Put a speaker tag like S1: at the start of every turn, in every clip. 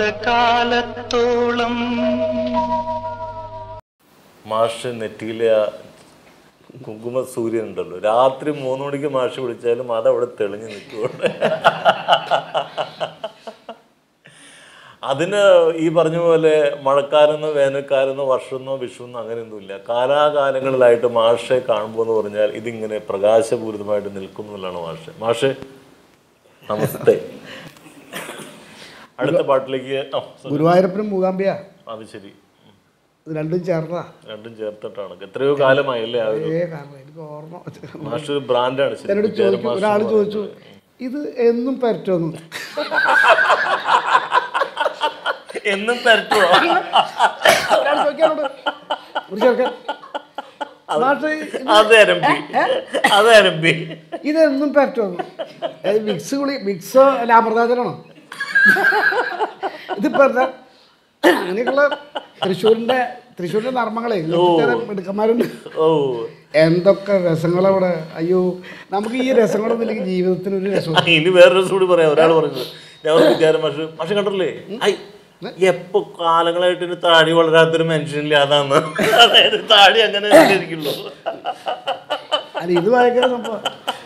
S1: കാലത്തോളം
S2: മാഷ് നെറ്റിയിലെ ആ കുങ്കുമ സൂര്യൻ ഉണ്ടല്ലോ രാത്രി മൂന്ന് മണിക്ക് മാഷ് വിളിച്ചാലും അതവിടെ തെളിഞ്ഞു നിൽക്കുന്നുണ്ട് അതിന് ഈ പറഞ്ഞ പോലെ മഴക്കാലെന്നോ വേനൽക്കാലെന്നോ വർഷമെന്നോ വിഷുവെന്നോ അങ്ങനെയൊന്നുമില്ല കാലാകാലങ്ങളിലായിട്ട് മാഷെ കാണുമ്പോൾ എന്ന് പറഞ്ഞാൽ ഇതിങ്ങനെ പ്രകാശപൂരിതമായിട്ട് നിൽക്കുന്നു എന്നുള്ളതാണ് മാഷ് മാഷ് നമസ്തേ അടുത്ത പാട്ടിലേക്ക് ആ, sorry.
S3: ഗുരുവായൂരപ്പനും മൂകാംബിയ
S2: അത് ശരി
S3: ഇത് രണ്ടും ചേർന്നതാ
S2: രണ്ടും ചേർത്തിട്ടാണ് എത്രയോ കാലമായല്ലേ ആ ഒരു
S3: ഏ കാരണം എനിക്ക് ഓർമ്മ
S2: മാഷ് ഒരു ബ്രാൻഡാണ് ശരി
S3: എന്നോട് ചോദിച്ചു ഒരാൾ ചോദിച്ചു ഇത് എന്നും പറ്റുമെന്ന്
S2: എന്നും തരട്ടുവോ
S3: ഒരാൾ ചോദിക്കാനോട് ഒരു ചെറുക്കൻ മാഷേ
S2: അത് അരമ്പി അത് അരമ്പി
S3: ഇതെന്നും പറ്റുമെന്ന് അത് മിക്സ് കുളി മിക്സോ അല്ല അമൃതാചനാണോ ഇതിപ്പോ എന്താ അങ്ങനെയൊക്കെയുള്ള തൃശ്ശൂരിന്റെ തൃശ്ശൂരിന്റെ നർമ്മങ്ങളെ മിടുക്കന്മാരുണ്ട്
S2: ഓ
S3: എന്തൊക്കെ രസങ്ങളവിടെ അയ്യോ നമുക്ക് ഈ രസങ്ങളൊന്നും ഇല്ലെങ്കിൽ ജീവിതത്തിന് ഒരു രസവും
S2: ഇനി വേറെ രസം കൂടി പറയാം ഒരാൾ പറഞ്ഞത് ഞാൻ ഒരു വിചാരം മാഷ് മാഷ് കണ്ടല്ലേ ഐ എപ്പോ കാലങ്ങളായിട്ട് ഇനി താടി വളരാത്തൊരു മനുഷ്യനില്ല അതാന്ന് അതായത് താടി അങ്ങനെ തന്നെ ഇരിക്കുള്ളൂ
S3: അല്ല ഇത് ഭയങ്കര സംഭവം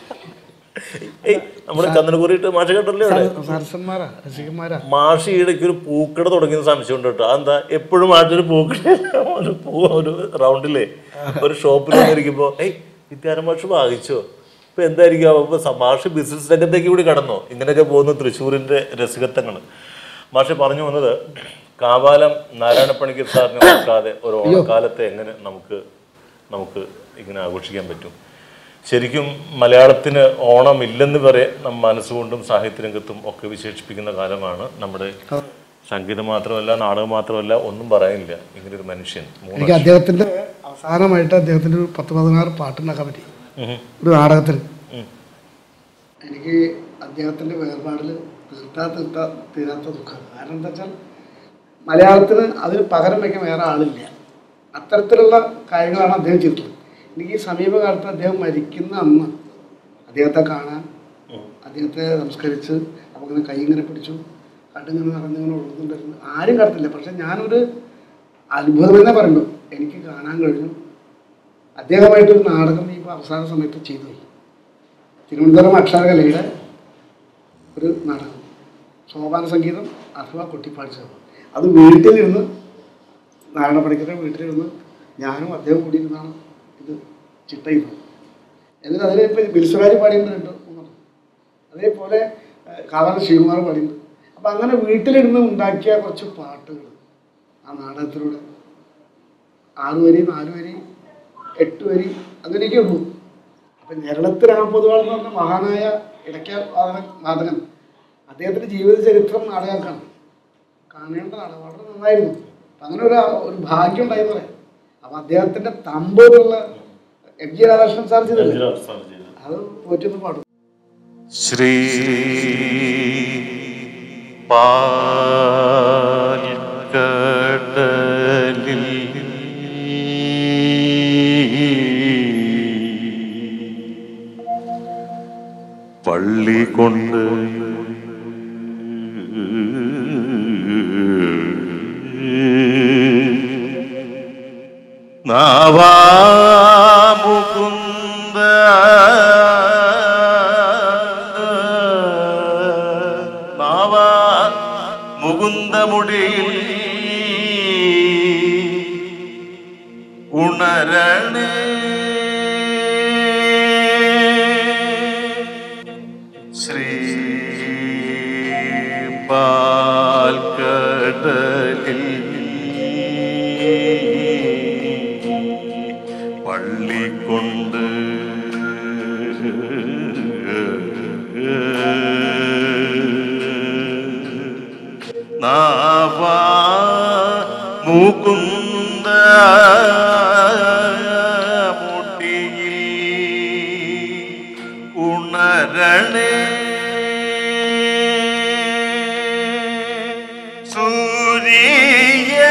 S2: ഏയ് നമ്മുടെ ചന്ദ്രകുറിയിട്ട് മാഷ് കണ്ടല്ലേ അവിടെ
S3: സരസന്മാരാ രസികന്മാരാ
S2: മാഷ് ഈയിടയ്ക്ക് ഒരു പൂക്കട തുടങ്ങിയ സംശയം ഉണ്ട് കേട്ടോ അതെന്താ എപ്പോഴും മാഷൊരു പൂക്കട ഒരു പൂ ഒരു റൗണ്ടിലേ ഒരു ഷോപ്പിൽ വന്നിരിക്കുമ്പോ ഏയ് വിദ്യാരം മാഷ് വാങ്ങിച്ചോ ഇപ്പൊ എന്തായിരിക്കും അപ്പൊ സ- മാഷ് ബിസിനസ് രംഗത്തേക്ക് കൂടി കടന്നോ ഇങ്ങനെയൊക്കെ പോകുന്ന തൃശ്ശൂരിന്റെ രസികത്വങ്ങൾ മാഷ് പറഞ്ഞു വന്നത് കാവാലം നാരായണ പണിക്കർ സാറിനെ ഓർക്കാതെ ഒരു ഓണക്കാലത്തെ എങ്ങനെ നമുക്ക് നമുക്ക് ഇങ്ങനെ ആഘോഷിക്കാൻ പറ്റും ശരിക്കും മലയാളത്തിന് ഓണമില്ലെന്ന് വരെ നാം മനസ്സുകൊണ്ടും സാഹിത്യരംഗത്തും ഒക്കെ വിശേഷിപ്പിക്കുന്ന കാലമാണ് നമ്മുടെ സംഗീതം മാത്രമല്ല നാടകം മാത്രമല്ല ഒന്നും പറയാനില്ല ഇങ്ങനെ ഒരു മനുഷ്യൻ മൂന്ന്
S3: എനിക്ക് അദ്ദേഹത്തിന്റെ അവസാനമായിട്ട് അദ്ദേഹത്തിന്റെ ഒരു പത്ത് പതിനാറ് പാട്ടുണ്ടാക്കാൻ പറ്റി
S2: ഉം.
S3: ഒരു നാടകത്തിൽ
S2: ഉം.
S3: എനിക്ക് അദ്ദേഹത്തിന്റെ വേർപാടിൽ തീർത്താ തീർത്താ തീരാത്ത ദുഃഖം കാരണം എന്താ വെച്ചാൽ മലയാളത്തിന് അതിന് പകരം വയ്ക്കാൻ വേറെ ആളില്ല അത്തരത്തിലുള്ള കാര്യങ്ങളാണ് അദ്ദേഹം ചെയ്തത് എനിക്ക് ഈ സമീപകാലത്ത് അദ്ദേഹം മരിക്കുന്ന അന്ന് അദ്ദേഹത്തെ കാണാൻ അദ്ദേഹത്തെ നമസ്കരിച്ച് നമുക്കിങ്ങനെ കൈ ഇങ്ങനെ പിടിച്ചു കണ്ടിങ്ങനെ നിറഞ്ഞിങ്ങനെ ഒഴുകുന്നുണ്ടായിരുന്നു ആരും കടത്തില്ല പക്ഷെ ഞാനൊരു അത്ഭുതം തന്നെ പറയുന്നു എനിക്ക് കാണാൻ കഴിഞ്ഞു അദ്ദേഹമായിട്ടൊരു നാടകം ഈ അവസാന സമയത്ത് ചെയ്തു പോയി തിരുവനന്തപുരം അക്ഷരകലയുടെ ഒരു നാടകം സോപാന സംഗീതം അഥവാ കൊട്ടിപ്പാടി സഭ അത് വീട്ടിലിരുന്ന് നാരായണ പണിക്കരുടെ വീട്ടിലിരുന്ന് ഞാനും അദ്ദേഹം കൂടി ഇരുന്നാണ് ഇത് ചിട്ട ചെയ്തത് എന്നിട്ട് അതിൽ ഇപ്പം ബിൽസുരാജ് പാടിയിട്ടുണ്ട് രണ്ട് മൂന്നെണ്ണം അതേപോലെ ഏഹ്, കാവാല ശ്രീകുമാർ പാടിയിട്ടുണ്ട് അപ്പം അങ്ങനെ വീട്ടിലിരുന്ന് ഉണ്ടാക്കിയ കുറച്ച് പാട്ടുകൾ ആ നാടകത്തിലൂടെ ആറ് വരി നാല് വരി എട്ട് വരി അങ്ങനെയൊക്കെ ഉള്ളൂ അപ്പം ഞരളത്ത് രാമപൊതുവാൾ എന്ന് പറഞ്ഞ മഹാനായ ഇടയ്ക്ക വാദകൻ വാദകൻ അദ്ദേഹത്തിൻ്റെ ജീവിത ചരിത്രം നാടകമാക്കാണ് കാണേണ്ടതാണ് വളരെ നന്നായിരുന്നു അപ്പം അങ്ങനെ ഒരു ഒരു ഭാഗ്യം ഉണ്ടായെന്ന് പറയാം അപ്പം അദ്ദേഹത്തിൻ്റെ തമ്പ് എന്നുള്ള എം ജി രാധാകൃഷ്ണൻ സാർ ചെയ്തത് അത് പോറ്റൊന്ന് പാടും
S1: ശ്രീ പാൽക്കടലിൽ പള്ളി കൊണ്ട് നാവാമുകുന്ദ നാവാ മുകുന്ദമുടിയിൽ ഉണരണേ ശ്രീ പാൽക്കടലിൽ പള്ളിക്കൊണ്ട് നാവാ മുകുന്ദ മുട്ടിയിൽ ഉണരണേ സൂര്യ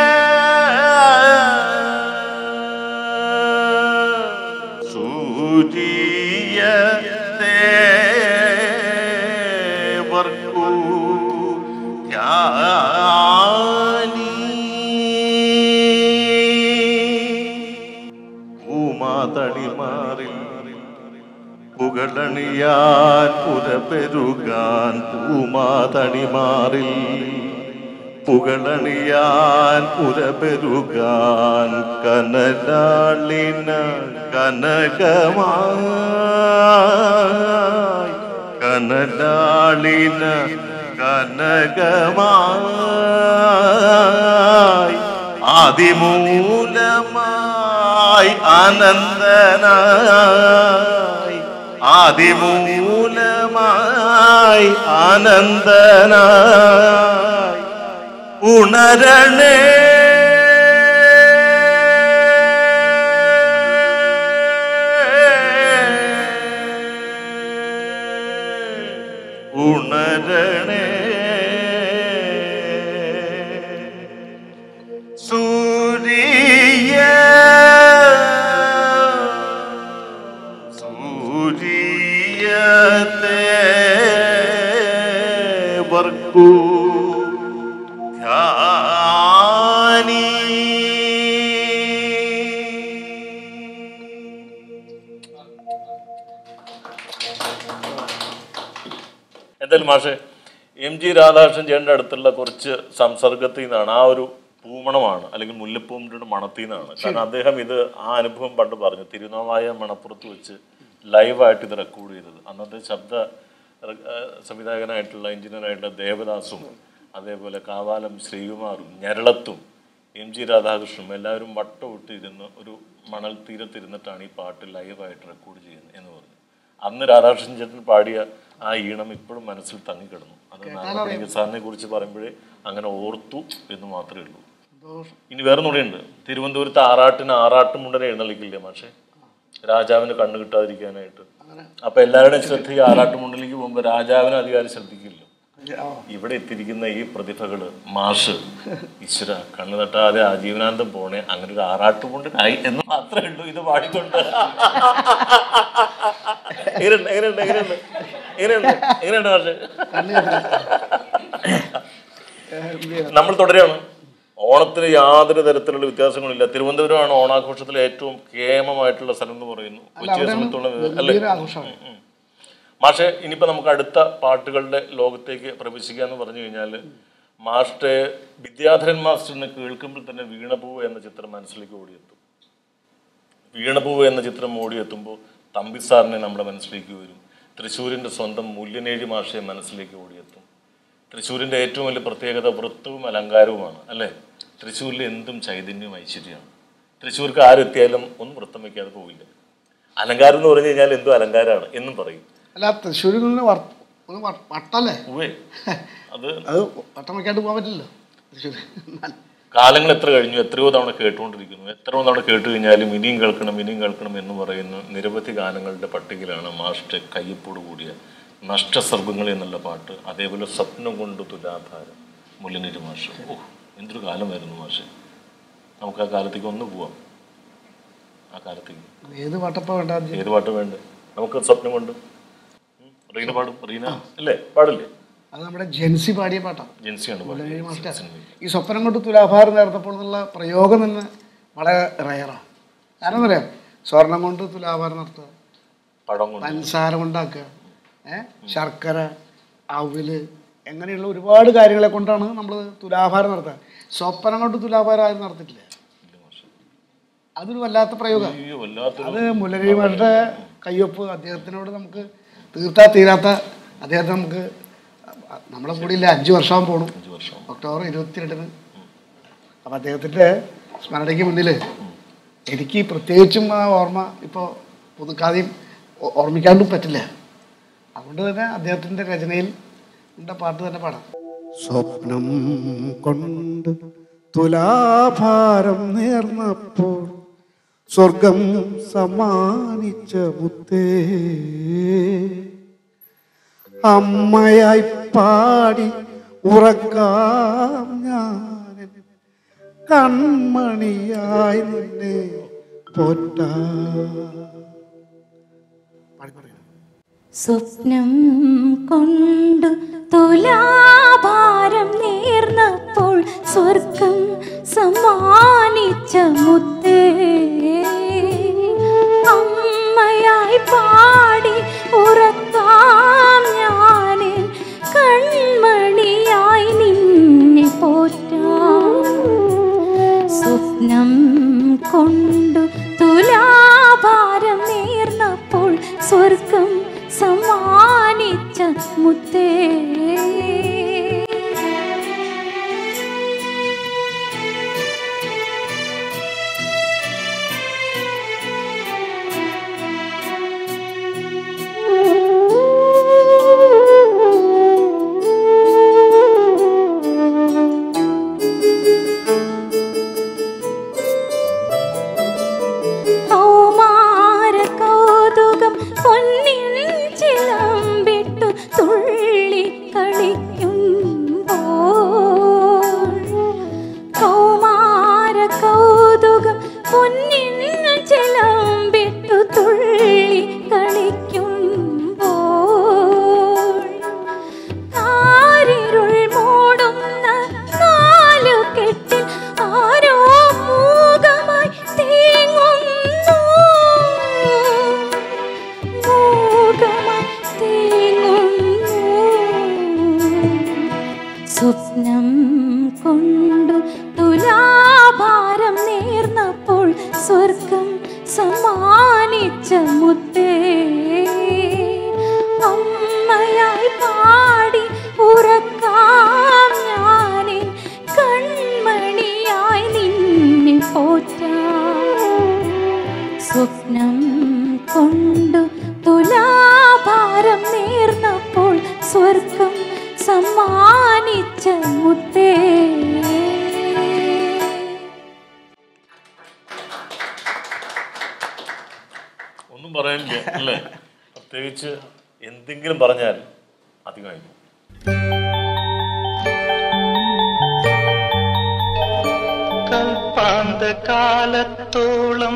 S1: സൂര്യ ദേവർക്കു ധ്യാനമേ പുകളണിയാൻ പുരപെരുകാൻ പൂമാതണിമാറിൽ പുകളണിയാൻ പുരപെരുകാൻ കനലാളിന കനകമായി കനലാളിന കനകമായി ആദിമൂലമായി ആനന്ദനായി ആദിമൂലമായി ആനന്ദനായി ഉണരണേ ഉണരണേ സൂര്യ സൂര്യത്തെ വർക്കൂ ധ്യാനി
S2: എന്തായാലും മാഷെ എം ജി രാധാകൃഷ്ണൻ ചേട്ടൻ്റെ അടുത്തുള്ള കുറച്ച് സംസർഗത്തിൽ നിന്നാണ് ആ ഒരു പൂമണമാണ് അല്ലെങ്കിൽ മുല്ലപ്പൂവിൻ്റെ മണത്തിൽ നിന്നാണ് കാരണം അദ്ദേഹം ഇത് ആ അനുഭവം പണ്ട് പറഞ്ഞു തിരുനാവായ മണപ്പുറത്ത് വെച്ച് ലൈവായിട്ട് ഇത് റെക്കോർഡ് ചെയ്തത് അന്നത്തെ ശബ്ദ റെ- ആ, സംവിധായകനായിട്ടുള്ള എഞ്ചിനീയറായിട്ടുള്ള ദേവദാസും അതേപോലെ കാവാലം ശ്രീകുമാറും ഞരളത്തും എം ജി രാധാകൃഷ്ണനും എല്ലാവരും വട്ടമിട്ട് ഇരുന്ന് ഒരു മണൽ തീരത്തിരുന്നിട്ടാണ് ഈ പാട്ട് ലൈവായിട്ട് റെക്കോർഡ് ചെയ്യുന്നത് എന്ന് പറഞ്ഞു അന്ന് രാധാകൃഷ്ണൻ ചേട്ടൻ പാടിയ ആ ഈണം ഇപ്പോഴും മനസ്സിൽ തങ്ങിക്കിടന്നു അത് നാരായണ സാറിനെ കുറിച്ച് പറയുമ്പോഴേ അങ്ങനെ ഓർത്തു എന്ന് മാത്രമേ ഉള്ളൂ ഇനി വേറെ കൂടെയുണ്ട് തിരുവനന്തപുരത്ത് ആറാട്ടിന് ആറാട്ടുമുണ്ടനെ എഴുന്നള്ളിക്കില്ലേ മാഷെ രാജാവിന് കണ്ണു കിട്ടാതിരിക്കാനായിട്ട് അപ്പൊ എല്ലാവരുടെയും ശ്രദ്ധ ഈ ആറാട്ടുമുണ്ടലേക്ക് പോകുമ്പോൾ രാജാവിന് അധികാരം ശ്രദ്ധിക്കില്ല ഇവിടെ എത്തിയിരിക്കുന്ന ഈ പ്രതിഭകള് മാഷ് ഈശ്വര കണ്ണു തട്ടാതെ ആജീവനാന്തം പോണേ അങ്ങനെ ഒരു ആറാട്ടുമുണ്ടനായി എന്ന് മാത്രമേ ഉള്ളൂ ഇത് പാടിക്കൊണ്ട് എങ്ങനെയുണ്ട് എങ്ങനെയുണ്ട് എങ്ങനെയുണ്ട് എങ്ങനെയുണ്ട് എങ്ങനെയുണ്ട് മാഷെ നമ്മൾ തുടരുകയാണ് ഓണത്തിന് യാതൊരു തരത്തിലുള്ള വ്യത്യാസങ്ങളില്ല തിരുവനന്തപുരമാണ് ഓണാഘോഷത്തിലെ ഏറ്റവും കേമമായിട്ടുള്ള സ്ഥലം എന്ന് പറയുന്നു കൊച്ചിയെ സംബന്ധിച്ചോളം അല്ലേ
S3: വലിയൊരു ആഘോഷമാണ്
S2: ഉം. മാഷെ ഇനിയിപ്പോ നമുക്ക് അടുത്ത പാട്ടുകളുടെ ലോകത്തേക്ക് പ്രവേശിക്കുക എന്ന് പറഞ്ഞു കഴിഞ്ഞാൽ മാസ്റ്റെ വിദ്യാധരൻ മാസ്റ്ററിനെ കേൾക്കുമ്പോൾ തന്നെ വീണപൂവ് എന്ന ചിത്രം മനസ്സിലേക്ക് ഓടിയെത്തും വീണപൂവ് എന്ന ചിത്രം ഓടിയെത്തുമ്പോൾ തമ്പി സാറിനെ നമ്മുടെ മനസ്സിലേക്ക് വരും തൃശ്ശൂരിൻ്റെ സ്വന്തം മൂല്യനേഴി മാഷയെ മനസ്സിലേക്ക് ഓടിയെത്തും തൃശ്ശൂരിൻ്റെ ഏറ്റവും വലിയ പ്രത്യേകത വൃത്തവും അലങ്കാരവുമാണ് അല്ലേ തൃശ്ശൂരിൽ എന്തും ചൈതന്യവും ഐശ്വര്യമാണ് തൃശ്ശൂർക്ക് ആരെത്തിയാലും ഒന്നും വൃത്തം വയ്ക്കാതെ പോവില്ല അലങ്കാരം എന്ന് പറഞ്ഞു കഴിഞ്ഞാൽ എന്തോ അലങ്കാരമാണ് എന്നും പറയും
S3: അല്ല തൃശ്ശൂരിൽ നിന്ന് വർ- ഒന്ന് വ- വട്ടല്ലേ
S2: ഉവ്വേ അത്
S3: അത് വട്ടം വയ്ക്കാണ്ട് പോകാൻ പറ്റില്ലല്ലോ തൃശ്ശൂർ
S2: കാലങ്ങൾ എത്ര കഴിഞ്ഞു എത്രയോ തവണ കേട്ടുകൊണ്ടിരിക്കുന്നു എത്രയോ തവണ കേട്ട് കഴിഞ്ഞാലും ഇനിയും കേൾക്കണം ഇനിയും കേൾക്കണം എന്ന് പറയുന്ന നിരവധി ഗാനങ്ങളുടെ പട്ടികയിലാണ് മാസ്റ്റർ കയ്യപ്പോട് കൂടിയ നഷ്ടസർഗങ്ങൾ എന്നുള്ള പാട്ട് അതേപോലെ സ്വപ്നം കൊണ്ട് തുലാഭാരം മുല്ലനീര് മാഷ് ഓ എന്തൊരു കാലമായിരുന്നു മാഷ് നമുക്ക് ആ കാലത്തേക്ക് ഒന്ന് പോവാം ആ കാലത്തേക്ക്
S3: ഏത് വട്ടപ്പ വേണ്ട ആദ്യം
S2: ഏത് പാട്ട് വേണ്ട നമുക്ക് സ്വപ്നം കൊണ്ട് ഉം. റീന പാടും റീന അല്ലേ പാടില്ലേ
S3: അത് നമ്മുടെ ജെൻസി പാടിയ പാട്ടാണ്
S2: ജെൻസിയാണ് പാടുന്നത്
S3: മാസ്റ്റർ ഈ സ്വപ്നം കൊണ്ട് തുലാഭാരം നേർത്തപ്പോൾ എന്നുള്ള പ്രയോഗം തന്നെ വളരെ റയറാണ് കാരണം എന്താ പറയാ സ്വർണം കൊണ്ട് തുലാഭാരം നടത്തുക
S2: പടം കൊണ്ട്
S3: പഞ്ചസാര കൊണ്ടാക്കുക ഏ ശർക്കര അവില് അങ്ങനെയുള്ള ഒരുപാട് കാര്യങ്ങളെ കൊണ്ടാണ് നമ്മൾ തുലാഭാരം നടത്തുക സ്വപ്നം കൊണ്ട് തുലാഭാരം ആരും നടത്തിയിട്ടില്ല
S2: ഇല്ല മാഷെ.
S3: അതൊരു വല്ലാത്ത പ്രയോഗമാണ്
S2: അയ്യോ വല്ലാത്തൊരു
S3: അത് മുല്ലരിമാരുടെ കയ്യൊപ്പ് അദ്ദേഹത്തിനോട് നമുക്ക് തീർത്താ തീരാത്ത അദ്ദേഹത്തെ നമുക്ക് നമ്മളെ കൂടെ ഇല്ല അഞ്ച് വർഷം പോണു
S2: അഞ്ച് വർഷം
S3: ഒക്ടോബർ ഇരുപത്തിരണ്ടിന് അപ്പം അദ്ദേഹത്തിൻ്റെ സ്മരണയ്ക്ക് മുന്നിൽ എനിക്ക് പ്രത്യേകിച്ചും ആ ഓർമ്മ ഇപ്പോൾ പുതുക്കാതെയും ഓ- ഓർമ്മിക്കാണ്ടും പറ്റില്ല അതുകൊണ്ട് തന്നെ അദ്ദേഹത്തിൻ്റെ രചനയിൽ ഉണ്ട പാട്ട് തന്നെ പാടാം സ്വപ്നം കൊണ്ട് തുലാഭാരം നേർന്നപ്പോൾ സ്വർഗം സമ്മാനിച്ച മുത്തേ അമ്മയായി പാടി ഉറക്കാം ഞാൻ കൺമണിയായി നിന്നെ പോറ്റാ പാടി പറയാം
S4: സ്വപ്നം കൊണ്ടു തുലാഭാരം നേർന്നപ്പോൾ സ്വർഗം സമ്മാനിച്ച മുത്തേ അമ്മയായി പാടി മുത്തേ കൗമാര കൗതുകം പൊന്നിൻ ചിലമ്പിട്ടു തുള്ളി കളിക്കുമ്പോൾ കൗമാര കൗതുകം പൊന്നിൻ ചിലമ്പിട്ടു തുള്ളി കളിക്കുമ്പോൾ കാരിരുൾ മൂടുന്ന നാലുകെട്ടിൽ ആരോ മൂകമായി തേങ്ങുന്നു മൂകമായി തേങ്ങുന്നു സ്വപ്നം കൊണ്ടു തുലാഭാരം നേർന്നപ്പോൾ സ്വർഗം സമ്മാനിച്ച മുത്തേ അമ്മയായി പാടി ഉറക്കാം ഞാനെ കൺമണിയായി നിന്നെ പോറ്റാം സ്വപ്നം കൊണ്ടു തുലാഭാരം നേർന്നപ്പോൾ സ്വർഗം സമ്മാനിച്ച മുത്തേ
S2: ഒന്നും പറയാനില്ല അല്ലേ പ്രത്യേകിച്ച് എന്തെങ്കിലും പറഞ്ഞാൽ അധികമായി പോകും.
S1: കൽപ്പാന്ത കാലത്തോളം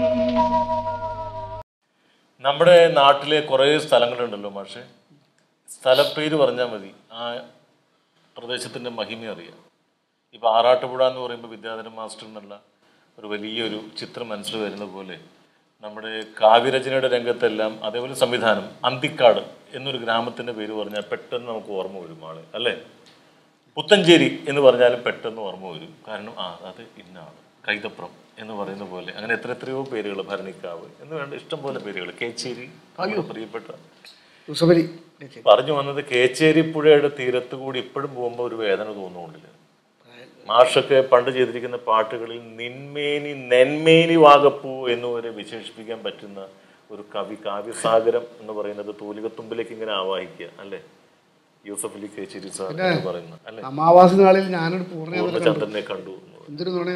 S2: നമ്മുടെ നാട്ടിലെ കുറേ സ്ഥലങ്ങളുണ്ടല്ലോ മാഷെ സ്ഥലപ്പേര് പറഞ്ഞാൽ മതി ആ പ്രദേശത്തിൻ്റെ മഹിമ അറിയാം ഇപ്പോൾ ആറാട്ടുപുഴ എന്ന് പറയുമ്പോൾ വിദ്യാധരൻ മാസ്റ്റർ എന്നുള്ള ഒരു വലിയൊരു ചിത്രം മനസ്സിൽ വരുന്ന പോലെ നമ്മുടെ കാവ്യരചനയുടെ രംഗത്തെല്ലാം അതേപോലെ സംവിധാനം അന്തിക്കാട് എന്നൊരു ഗ്രാമത്തിൻ്റെ പേര് പറഞ്ഞാൽ പെട്ടെന്ന് നമുക്ക് ഓർമ്മ വരും ആള് അല്ലേ പുത്തഞ്ചേരി എന്ന് പറഞ്ഞാലും പെട്ടെന്ന് ഓർമ്മ വരും കാരണം ആ അത് ഇന്നാണ് കൈതപ്രം എന്ന് പറയുന്ന പോലെ അങ്ങനെ എത്ര എത്രയോ പേരുകൾ ഭരണിക്കാവ് എന്ന് വേണ്ട ഇഷ്ടം പോലെ പേരുകൾ കേച്ചേരി നമ്മുടെ പ്രിയപ്പെട്ട
S3: യൂസഫലി
S2: പറഞ്ഞു വന്നത് കേച്ചേരി പുഴയുടെ തീരത്ത് കൂടി ഇപ്പോഴും പോകുമ്പോൾ ഒരു വേദന തോന്നുകൊണ്ടില്ല മാഷൊക്കെ പണ്ട് ചെയ്തിരിക്കുന്ന പാട്ടുകളിൽ നിന്മേനി നെന്മേനി വാഗപ്പൂ എന്ന് വരെ വിശേഷിപ്പിക്കാൻ പറ്റുന്ന ഒരു കവി കാവ്യസാഗരം എന്ന് പറയുന്നത് തൂലികത്തുമ്പിലേക്ക് ഇങ്ങനെ ആവാഹിക്കുക അല്ലേ യൂസഫ് അലി കേച്ചേരി സാർ എന്ന് പറയുന്ന അല്ലെ
S3: അമാവാസി നാളിൽ ഞാനൊരു പൂർണ്ണ
S2: പൂർണ്ണചന്ദ്രനെ കണ്ടു എന്ന് പറയും.
S3: എന്തൊരു നുണയാ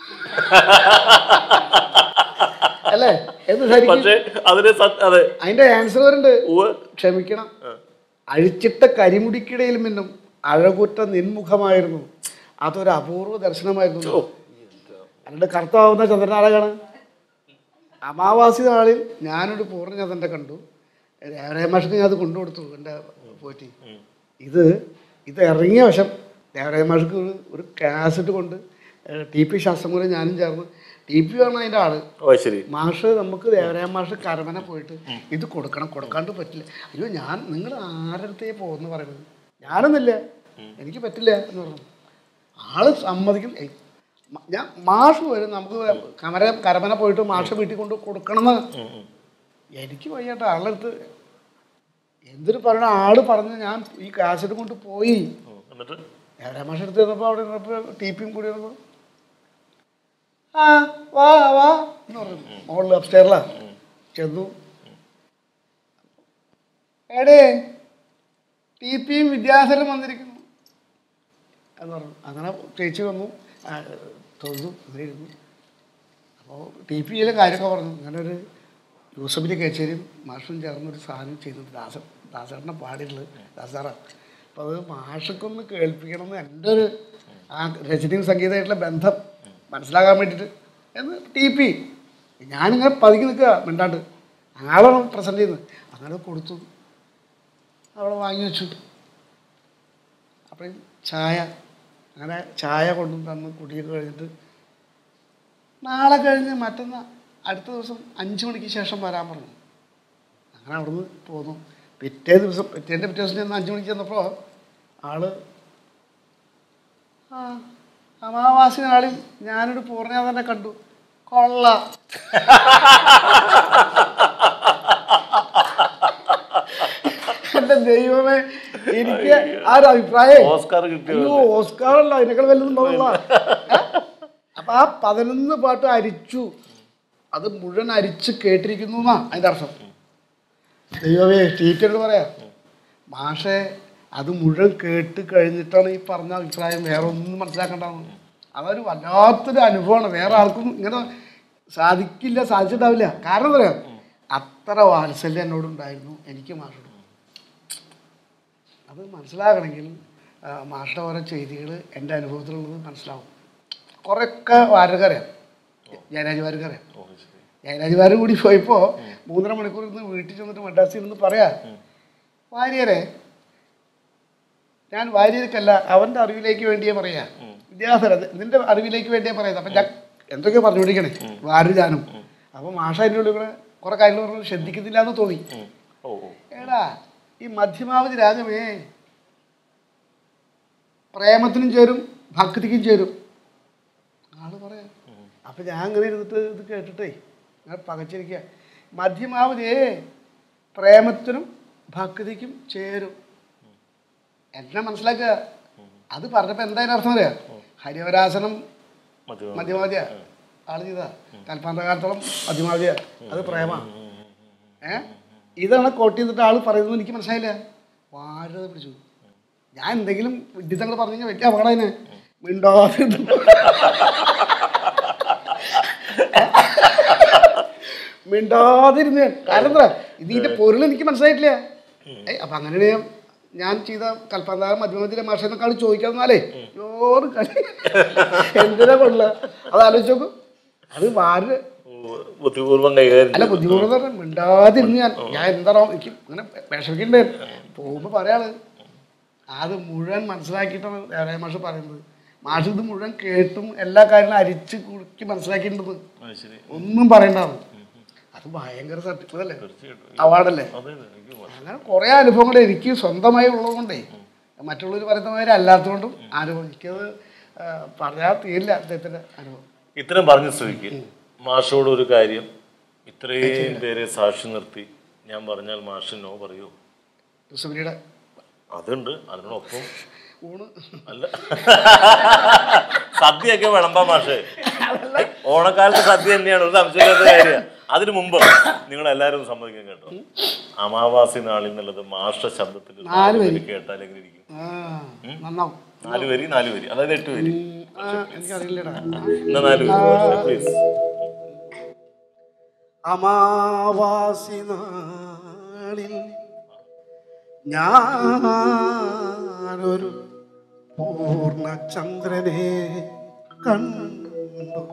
S3: അല്ലേ എന്ന് ശരിക്കും
S2: പക്ഷേ അതിന് സത്യ- അതെ
S3: അതിന്റെ ആൻസർ വരുന്നുണ്ട്
S2: ഉവ്വ്.
S3: ക്ഷമിക്കണം അഴിച്ചിട്ട കരിമുടിക്കിടയിൽ മിന്നും അഴകുറ്റ നിൻമുഖമായിരുന്നു അതൊരു അപൂർവ ദർശനമായിരുന്നു അതിന്റെ കർത്താവുന്ന ചന്ദ്രനാടകാണ് അമാവാസി നാളിൽ ഞാനൊരു പൂർണ്ണചന്ദ്രനെ കണ്ടു ദേവരായമാഷിന് ഞാൻ അത് കൊണ്ടുകൊടുത്തു എൻ്റെ പോറ്റി ഇത് ഇത് ഇറങ്ങിയ വശം ദേവരായമാഷിക്ക് ഒരു ഒരു കാസറ്റ് കൊണ്ട് ടി പി ശാസ്ത്രമൂലം ഞാനും ചേർന്ന് ടി പി ആണ് അതിൻ്റെ ആള്
S2: ഓ ശരി
S3: മാഷ് നമുക്ക് ദേവരായ മാഷ് കരമന പോയിട്ട് ഇത് കൊടുക്കണം കൊടുക്കാണ്ട് പറ്റില്ല അയ്യോ ഞാൻ നിങ്ങൾ ആരടുത്തേ പോകുന്നു പറയുന്നത് ഞാനൊന്നുമില്ല എനിക്ക് പറ്റില്ല എന്ന് പറഞ്ഞു ആള് സമ്മതിക്കും ഏയ്, മ- ഞാൻ മാഷ് വരും നമുക്ക് കമര കരമന പോയിട്ട് മാഷ് വീട്ടിൽ കൊണ്ട് കൊടുക്കണമെന്ന് എനിക്ക് വയ്യാട്ടോ ആളുടെ അടുത്ത് എന്തൊരു പറയണ ആള് പറഞ്ഞ് ഞാൻ ഈ കാസറ്റ് കൊണ്ട് പോയി
S2: ഉം. എന്നിട്ട്
S3: ദേവരായ മാഷ് എടുത്ത് ചെന്നപ്പോൾ അവിടെ ഇരുന്നപ്പോൾ ടി പിയും കൂടി വന്നപ്പോൾ ആ വാ വാ എന്ന് പറഞ്ഞു മുകളിൽ അപ്സ്റ്റേറിലാ ചെന്നു എടേ ടി പിയും വിദ്യാധരൻ വന്നിരിക്കുന്നു എന്ന് പറഞ്ഞു അങ്ങനെ ചേച്ചി വന്നു ആ, തൊഴുതു അങ്ങനെ ഇരുന്നു അപ്പോൾ ടി പിയിലെ കാര്യമൊക്കെ പറഞ്ഞു അങ്ങനെ ഒരു യൂസഫിൻ്റെ കച്ചേരിയും മാഷും ചേർന്ന് ഒരു സാധനം ചെയ്തത് ദാസൻ ദാസേട്ടനെ പാടിയിട്ടുള്ളത് ദാസാറാണ് അപ്പോൾ അത് മാഷക്കൊന്ന് കേൾപ്പിക്കണമെന്ന് എൻ്റെ ഒരു ആ രചനയും സംഗീതമായിട്ടുള്ള ബന്ധം മനസ്സിലാക്കാൻ വേണ്ടിയിട്ട് എന്ന് ടി പി ഞാനിങ്ങനെ പതുക്കി നിൽക്കുക മിണ്ടാണ്ട് ആളാണ് പ്രസൻറ്റ് ചെയ്യുന്നത് അങ്ങനെ കൊടുത്തു അവിടെ വാങ്ങി വെച്ചു അപ്പം ചായ അങ്ങനെ ചായ കൊണ്ടു തന്ന് കുടിയൊക്കെ കഴിഞ്ഞിട്ട് നാളെ കഴിഞ്ഞ് മറ്റന്നാ അടുത്ത ദിവസം അഞ്ച് മണിക്ക് ശേഷം വരാൻ പറഞ്ഞു അങ്ങനെ അവിടുന്ന് പോന്നു പിറ്റേ ദിവസം പിറ്റേൻ്റെ പിറ്റേ ദിവസം ചെന്ന് അഞ്ച് മണിക്ക് ചെന്നപ്പോൾ ആള് ആ അമാവാസി നാളിൽ ഞാനൊരു പൂർണ്ണ തന്നെ കണ്ടു കൊള്ള എൻ്റെ ദൈവമേ എനിക്ക് ആ ഒരു അഭിപ്രായം
S2: ഓസ്കാർ കിട്ടിയോ
S3: അയ്യോ ഓസ്കാറല്ല അതിനേക്കാൾ വലുതുണ്ടാവുള്ള അപ്പൊ ആ പതിനൊന്ന് പാട്ട് അരിച്ചു അത് മുഴുവൻ അരിച്ച് കേട്ടിരിക്കുന്നു എന്നാ അതിന്റെ അർത്ഥം ദൈവമേ ടീച്ചറോട് പറയാ മാഷെ അത് മുഴുവൻ കേട്ട് കഴിഞ്ഞിട്ടാണ് ഈ പറഞ്ഞ അഭിപ്രായം വേറെ ഒന്നും മനസ്സിലാക്കണ്ടാവുന്നത് അതൊരു വല്ലാത്തൊരു അനുഭവമാണ് വേറെ ആർക്കും ഇങ്ങനെ സാധിക്കില്ല സാധിച്ചിട്ടാവില്ല കാരണം എന്താ പറയാ അത്ര വാത്സല്യം എന്നോടുണ്ടായിരുന്നു എനിക്ക് മാഷോട് അത് മനസ്സിലാകണമെങ്കിൽ ആ, മാഷയുടെ ഓരോ ചെയ്തികൾ എൻ്റെ അനുഭവത്തിലുള്ളത് മനസ്സിലാവും കുറേയൊക്കെ വാരകറിയാം ജയരാജ് വാരകറിയാം
S2: ഓ, ശരി.
S3: ജയരാജുമാരും കൂടി പോയപ്പോൾ മൂന്നര മണിക്കൂർ ഇരുന്ന് വീട്ടിൽ ചെന്നിട്ട് മദ്രാസിൽ ഇരുന്ന് പറയാ വാര്യരെ ഞാൻ വാര്യർക്കല്ല അവൻ്റെ അറിവിലേക്ക് വേണ്ടിയേ പറയാ വിദ്യാധര നിന്റെ അറിവിലേക്ക് വേണ്ടിയേ പറയുന്നത് അപ്പം ഞാൻ എന്തൊക്കെയോ പറഞ്ഞുകൊണ്ടിരിക്കണേ വാര് ഞാനും അപ്പം മാഷ അതിൻ്റെ ഉള്ളിൽ കൂടെ കുറെ കാര്യങ്ങൾ പറഞ്ഞു ശ്രദ്ധിക്കുന്നില്ല എന്ന് തോന്നി
S2: ഉം. ഓ ഓ
S3: എടാ ഈ മധ്യമാവധി രാഗമേ പ്രേമത്തിനും ചേരും ഭക്തിക്കും ചേരും ആള് പറയാം അപ്പൊ ഞാൻ അങ്ങനെ ഇരുന്നിട്ട് ഇത് കേട്ടിട്ടേ ഞാൻ പകച്ചിരിക്കുക മധ്യമാവധിയേ പ്രേമത്തിനും ഭക്തിക്കും ചേരും എന്നെ മനസ്സിലാക്കുക അത് പറഞ്ഞപ്പോ എന്തായാലും അർത്ഥം അറിയാം ഹരിവരാസനം
S2: മതി
S3: മധ്യമാവധിയ ആള് ചെയ്താ കൽപ്പാന്തകാലത്തോളം മധ്യമാവധിയ അത് പ്രേമ ഏ ഇതാണ് കോട്ട് ചെയ്തിട്ട് ആള് പറയുന്നത് എനിക്ക് മനസ്സിലായില്ല വാരത പിടിച്ചു ഞാൻ എന്തെങ്കിലും വിഡ്ഢിത്തങ്ങൾ പറഞ്ഞു വലിയ അപകടം അതിന് മിണ്ടാതെ ഇരുന്നു. മിണ്ടാതിരുന്നു ഞാൻ. കാരണം എന്താ ഇതിന്റെ പൊരുൾ എനിക്ക് മനസ്സിലായിട്ടില്ല ഏയ് അപ്പൊ അങ്ങനെ ഞാൻ ചെയ്ത കൽപ്പന്താരം മധ്യമത്തിലെ മാഷെന്നൊക്കെ ആള് ചോദിക്കാന്നാലേ ചോറ് കളി എന്തിനാ കൊള്ള അത് ആലോചിച്ച് നോക്കൂ അത് വാര്
S2: ഓ, ബുദ്ധിപൂർവ്വം കൈകാര്യം
S3: അല്ല ബുദ്ധിമുട്ട് പറഞ്ഞാൽ മിണ്ടാതിരുന്ന് ഞാൻ ഞാൻ എന്താണോ എനിക്ക് ഇങ്ങനെ വിഷമിക്കണ്ടേ പോകുമ്പോ പറയാള് അത് മുഴുവൻ മനസ്സിലാക്കിയിട്ടാണ് ദേവരായ മാഷ് പറയുന്നത് മാഷ് ഇത് മുഴുവൻ കേട്ടും എല്ലാ കാര്യങ്ങളും അരിച്ച് കുറുക്കി മനസ്സിലാക്കിയിട്ടുണ്ട്
S2: ആ, ശരി
S3: ഒന്നും പറയണ്ടാവും അത് ഭയങ്കര സർട്ടിഫിക്കറ്റ് അല്ലേ
S2: തീർച്ചയായിട്ടും
S3: അവാർഡല്ലേ
S2: അതെ അതെ എനിക്ക് മനസ്സിലായി.
S3: അങ്ങനെ കുറേ അനുഭവങ്ങൾ എനിക്ക് സ്വന്തമായി ഉള്ളതുകൊണ്ടേ മറ്റുള്ളവർ പറയുന്ന മാതിരി അല്ലാത്തതുകൊണ്ടും അനുഭവം എനിക്കത് ആ, പറഞ്ഞാൽ തീരില്ല അദ്ദേഹത്തിന്റെ അനുഭവം
S2: ഇത്രയും പറഞ്ഞ സ്ഥിതിക്ക് മാഷോട് ഒരു കാര്യം ഇത്രയും പേരെ സാക്ഷി നിർത്തി ഞാൻ പറഞ്ഞാൽ മാഷ് നോ പറയൂ
S3: സുബിനിയുടെ
S2: അതുണ്ട് അതിനോടൊപ്പം
S3: ഊണ്
S2: അല്ല സദ്യയൊക്കെ വിളമ്പാ മാഷേ ഓണക്കാലത്ത് സദ്യ തന്നെയാണ് ഒരു സംശയമില്ലാത്ത കാര്യമാണ് അതിനു മുമ്പ് നിങ്ങൾ എല്ലാവരും സമ്മതിക്കാൻ കേട്ടോ അമാവാസി നാളിൽ എന്നുള്ളത് മാഷ ശബ്ദത്തിൽ ഒരു നാല് വരി കേട്ടാൽ എങ്ങനെ ഇരിക്കും
S3: ആ നന്നാവും
S2: നാല് വരി നാല് വരി അതായത് എട്ട് വരി
S3: ആ, എനിക്കറിയില്ലടാ
S2: എന്നാ നാല് വരി പ്ലീസ്
S3: അമാവാസി നാളിൽ ഞാനൊരു പൂർണ്ണചന്ദ്രനെ കണ്ടു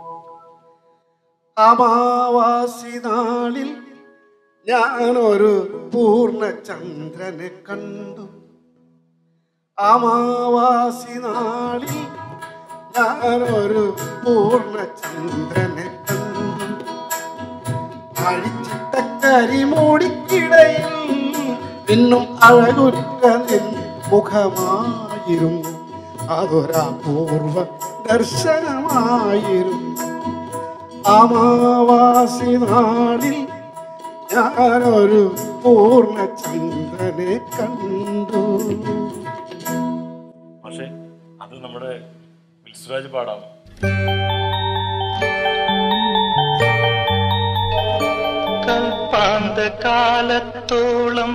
S3: അമാവാസി നാളിൽ ഞാനൊരു പൂർണ്ണചന്ദ്രനെ കണ്ടു അമാവാസി നാളിൽ ഞാനൊരു പൂർണ്ണചന്ദ്രനെ കണ്ടു അഴിച്ചിട്ട കരിമൂടിക്കിടയിൽ പിന്നും അഴകുറ്റ നിൻ മുഖമായിരുന്നു അതൊരപൂർവ ദർശനമായിരുന്നു അമാവാസി നാളിൽ ഞാനൊരു പൂർണ്ണചന്ദ്രനെ കണ്ടു
S2: പക്ഷേ അത് നമ്മുടെ വിൽസുരാജ് പാടാം
S1: കൽപ്പാന്ത കാലത്തോളം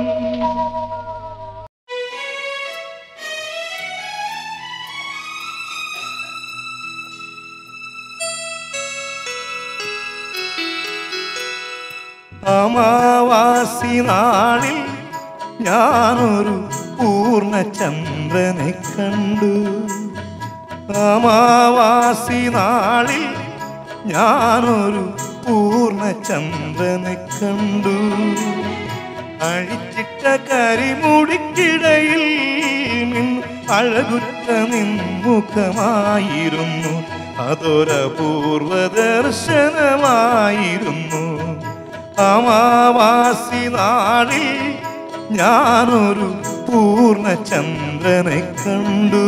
S5: അമാവാസി നാളിൽ ഞാനൊരു പൂർണ്ണചന്ദ്രനെ കണ്ടു അമാവാസി നാളിൽ ഞാനൊരു പൂർണ്ണചന്ദ്രനെ കണ്ടു അഴിച്ചിട്ട കരിമുടിക്കിടയിൽ നിൻ അഴകുറ്റ നിൻമുഖമായിരുന്നു അതൊരപൂർവ ദർശനമായിരുന്നു അമാവാസി നാളിൽ ഞാനൊരു പൂർണ്ണചന്ദ്രനെ കണ്ടു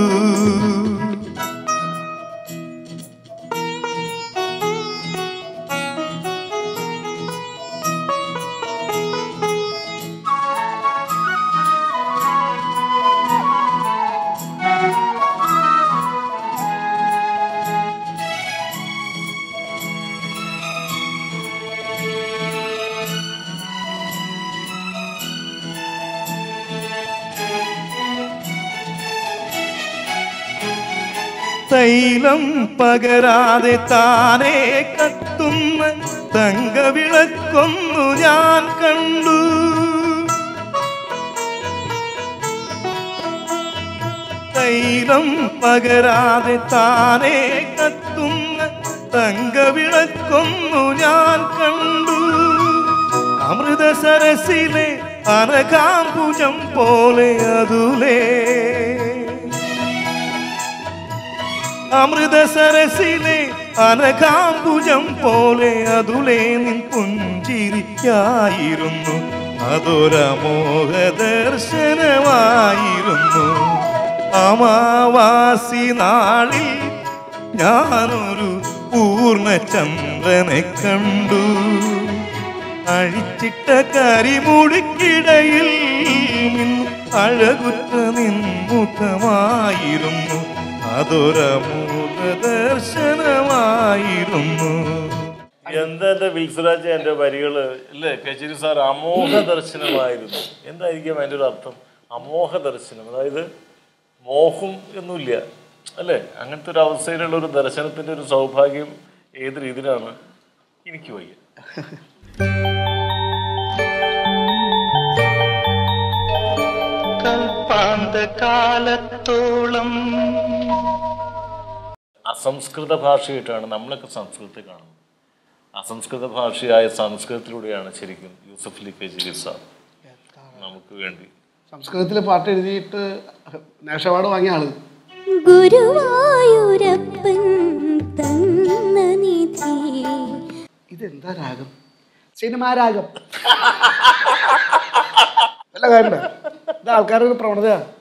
S5: തൈലം പകരാതെ താനേ കത്തുന്ന തങ്കവിളക്കൊന്നു ഞാൻ കണ്ടു തൈലം പകരാതെ താനേ കത്തുന്ന തങ്കവിളക്കൊന്നു ഞാൻ കണ്ടു അമൃത സരസിലെ അനകാംബുജം പോലെ അതുലേ അമൃത സരസിലെ അനകാംബുജം പോലെ അതുലേ നിൻ പുഞ്ചിരിക്കായിരുന്നു അതൊരമോഹ ദർശനമായിരുന്നു അമാവാസി നാളിൽ ഞാനൊരു പൂർണ്ണചന്ദ്രനെ കണ്ടു അഴിച്ചിട്ട കരിമുടിക്കിടയിൽ നിന്നു അഴകുറ്റ നിൻമുഖമായിരുന്നു അതൊരമൂല ദർശനമായിരുന്നു
S2: എന്താ എന്റെ വിൽസുരാജ് എന്റെ വരികള് അല്ലേ കച്ചേരി സാർ അമോഘ ദർശനമായിരുന്നു എന്തായിരിക്കും അതിന്റെ ഒരു അർത്ഥം അമോഘ ദർശനം അതായത് മോഹം ഒന്നുമില്ല അല്ലേ അങ്ങനത്തെ ഒരു അവസ്ഥയിലുള്ള ഒരു ദർശനത്തിന്റെ ഒരു സൗഭാഗ്യം ഏത് രീതിയിലാണ് എനിക്ക് വയ്യ
S1: കൽപ്പാന്ത കാലത്തോളം
S2: അസംസ്കൃത ഭാഷയായിട്ടാണ് നമ്മളൊക്കെ സംസ്കൃതത്തെ കാണുന്നത് അസംസ്കൃത ഭാഷയായ സംസ്കൃതത്തിലൂടെയാണ് ശരിക്കും യൂസഫ് അലി കജീരി സാർ നമുക്ക് വേണ്ടി
S3: സംസ്കൃതത്തിൽ പാട്ട് എഴുതിയിട്ട് നാഷണൽ അവാർഡ് വാങ്ങിയ ആള്
S4: ഗുരുവായൂരപ്പൻ തന്ന നിധി
S3: ഇതെന്താ രാഗം സിനിമാ രാഗം വല്ല കാര്യമുണ്ടോ ഇത് ആൾക്കാരുടെ ഒരു പ്രവണതയാണ്